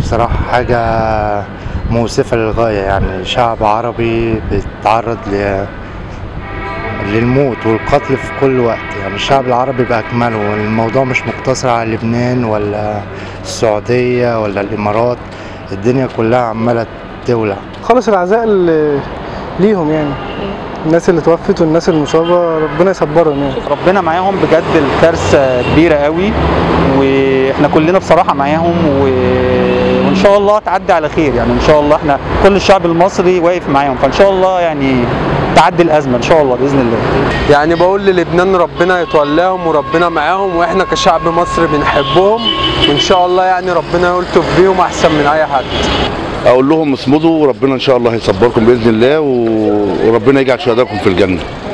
بصراحة حاجة مؤسفة للغاية يعني شعب عربي بيتعرض ل للموت والقتل في كل وقت يعني الشعب العربي بأكمله والموضوع مش مقتصر على لبنان ولا السعودية ولا الإمارات الدنيا كلها عمالة تولع خالص العزاء ل- ليهم يعني الناس اللي توفت والناس المصابة ربنا يصبرهم يعني ربنا معاهم بجد الكارثه كبيره قوي واحنا كلنا بصراحه معاهم و... وان شاء الله تعدي على خير يعني ان شاء الله احنا كل الشعب المصري واقف معاهم فان شاء الله يعني تعدي الازمه ان شاء الله باذن الله يعني بقول للبنان ربنا يتولاهم وربنا معاهم واحنا كشعب مصري بنحبهم وان شاء الله يعني ربنا يلطف بيهم احسن من اي حد اقول لهم اصمدوا وربنا ان شاء الله هيصبركم باذن الله و- وربنا يجعل شهدائكم في الجنه